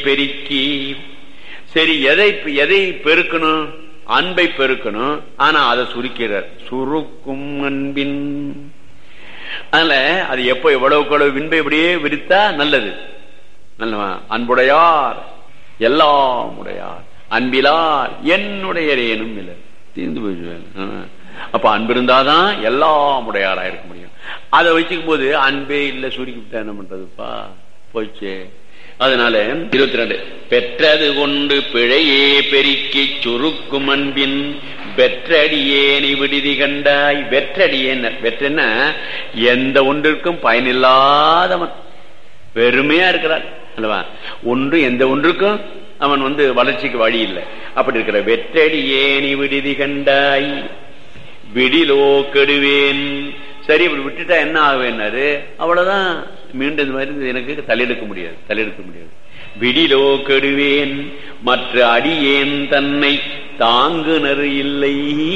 பெருக்கி சரி எதை எதை பெருக்கணும் அன்பை பெருக்கணும் ஆனா அதை சுருக்கிறார் சுருக்கும் அன்பின் அதனால அது எப்போ எவ்வளவுக்கு எவ்வளவு விண்பை இப்படியே விரித்தா நல்லது நல்லவா அன்புடையார் எல்லாம் உடையார் அன்பிலார் என்னுடைய ஏனும் இல்லை தீர்ந்து போயிடுவேன் அப்ப அன்பு இருந்தாதான் எல்லாம் உடையாரா இருக்க முடியும் அதை வச்சுக்கும் போது அன்பே இல்லை சுருக்கிவிட்டா என்ன பண்றதுப்பா போச்சு அதனால இருபத்தி ரெண்டு பெற்றது கொண்டு பிழையே பெருக்கி சுருக்கும் அன்பின் வெற்றடியேனை விடுதி கண்டாய் வெற்றடியேன் வெற்றன எந்த ஒன்றிற்கும் பயனில்லாதவன் பெருமையா இருக்கிறார் அல்லவா ஒன்று எந்த ஒன்றுக்கும் அவன் வந்து வளர்ச்சிக்கு வழி இல்லை அப்படி இருக்கிற வெற்றடியேனி விடுதி கண்டாய் விடிலோ கெடுவேன் சரி இப்படி விட்டுட்டா என்ன ஆகுவேன்னாரு அவ்வளவுதான் மீண்டும் இந்த மாதிரி எனக்கு தலையெடுக்க முடியாது தலையெடுக்க முடியாது விடிலோ கெடுவேன் மற்ற அடியேன் தன்னை தாங்குனர் இல்லை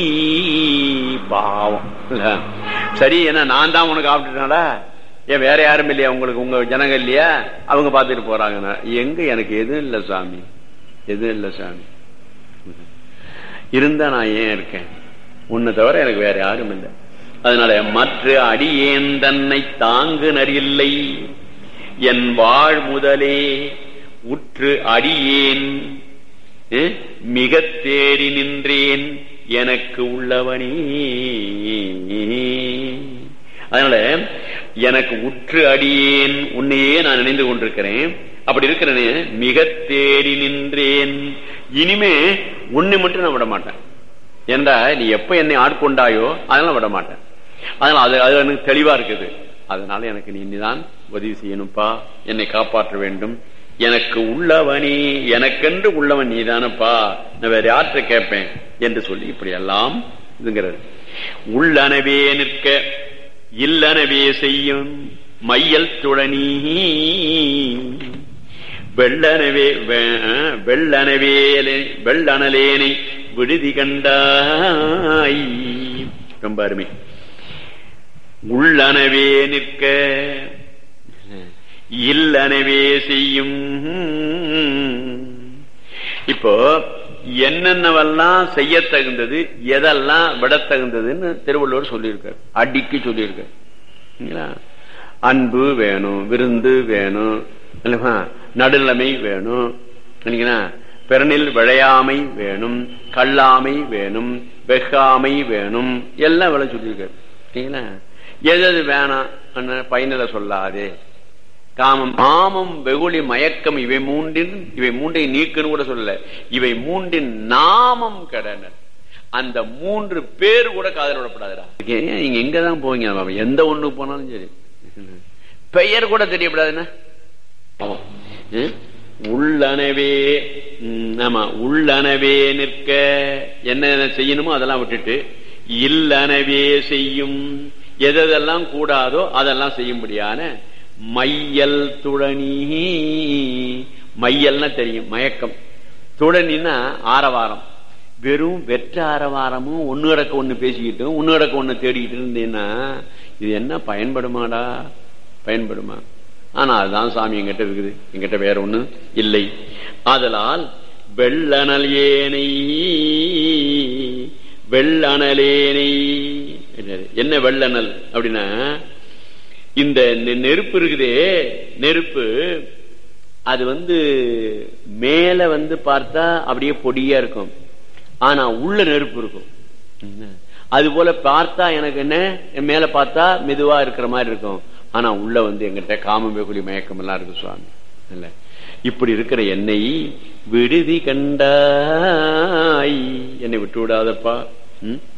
பாவம் சரி என்ன நான் தான் உனக்கு ஆப்பிட்டுனாடா ஏன் வேற யாரும் இல்லையா உங்களுக்கு உங்க ஜனங்க இல்லையா அவங்க பார்த்துட்டு போறாங்க எங்க எனக்கு எதுவும் இல்லை சாமி எதுவும் இல்லை சாமி இருந்தா நான் ஏன் இருக்கேன் உன்னை தவிர எனக்கு வேற யாரும் இல்லை அதனால மற்ற அடியேன் தன்னை தாங்குனர் இல்லை என் வாழ் முதலே உற்று அடியேன் மிக தேடி நின்றேன் எனக்கு உள்ளவனே அதனால எனக்கு உற்று அடியேன் உன்னையே நான் நினைந்து கொண்டிருக்கிறேன் அப்படி இருக்கிறனே மிக தேடி நின்றேன் இனிமே உன்னை மட்டும் நான் விட மாட்டேன் ஏண்டா நீ எப்ப என்னை ஆட்கொண்டாயோ அதெல்லாம் விட மாட்டேன் அதனால அது அது எனக்கு தெளிவா இருக்குது அதனால எனக்கு நீ இனிதான் உதவி செய்யணும்ப்பா என்னை காப்பாற்ற வேண்டும் எனக்கு உள்ளவனே எனக்கென்று உள்ளவன் நீதானப்பா நான் வேற யார்கிட்ட கேட்பேன் என்று சொல்லி இப்படி எல்லாம் இதுங்கிறது உள்ளனவே நிற்க இல்லனவே செய்யும் மையல் துழனி வெள்ளனவே வெள்ளனவே வெள்ளனலேனை விடுதி கண்டாய் ரொம்ப அருமை உள்ளனவே நிற்க இல்லனவே செய்யும் இப்போ என்னென்னவெல்லாம் செய்ய தகுந்தது எதெல்லாம் விட தகுந்ததுன்னு திருவள்ளுவர் சொல்லியிருக்கார் அடிக்கு சொல்லியிருக்கார் அன்பு வேணும் விருந்து வேணும் நடுநிலைமை வேணும் பிறனில் விளையாமை வேணும் கல்லாமை வேணும் வெகாமை வேணும் எல்லாம் விளை சொல்லியிருக்காரு எது எது வேணாம் பயனில சொல்லாதே காமம் காமம் வெகுளி மயக்கம் இவை மூன்றின் இவை மூன்றை நீக்குன்னு கூட சொல்லல இவை மூன்றின் நாமம் கடனர் அந்த மூன்று பேர் கூட காதல் விடப்படாதுடா நீங்க எங்கதான் போவீங்க எந்த ஒண்ணுக்கு போனாலும் சரி பெயர் கூட தெரியப்படாதுன்னா உள்ளனவே ஆமா உள்ளனவே நிற்க என்ன செய்யணுமோ அதெல்லாம் விட்டுட்டு இல்லனவே செய்யும் எதெல்லாம் கூடாதோ அதெல்லாம் செய்யும்படியான மையல் துழனி மையல்னா தெரியும் மயக்கம் துழனின்னா ஆரவாரம் வெறும் வெற்ற ஆரவாரமும் ஒன்னு இடக்க ஒண்ணு பேசிக்கிட்டும் ஒன்னு இடக்க ஒண்ணு தேடிக்கிட்டு இருந்தேன்னா இது என்ன பயன்படுமாடா பயன்படுமா ஆனா அதுதான் சாமி எங்கிட்ட இருக்குது எங்கிட்ட வேற ஒண்ணு இல்லை ஆதலால் வெள்ளனல் ஏனை வெள்ளனலேனை என்ன வெள்ளனல் அப்படின்னா இந்த நெருப்பு இருக்குதே நெருப்பு அது வந்து மேல வந்து பார்த்தா அப்படியே பொடியா இருக்கும் ஆனா உள்ள நெருப்பு இருக்கும் அது போல பார்த்தா எனக்கு என்ன மேல பார்த்தா மெதுவா இருக்கிற மாதிரி இருக்கும் ஆனா உள்ள வந்து எங்கிட்ட காம வெகுளி மயக்கம் எல்லாம் இருக்கு சுவாமி இல்ல இப்படி இருக்கிற என்னை விடுதி கண்டாய் என்னை விட்டு விடாதப்பா ம்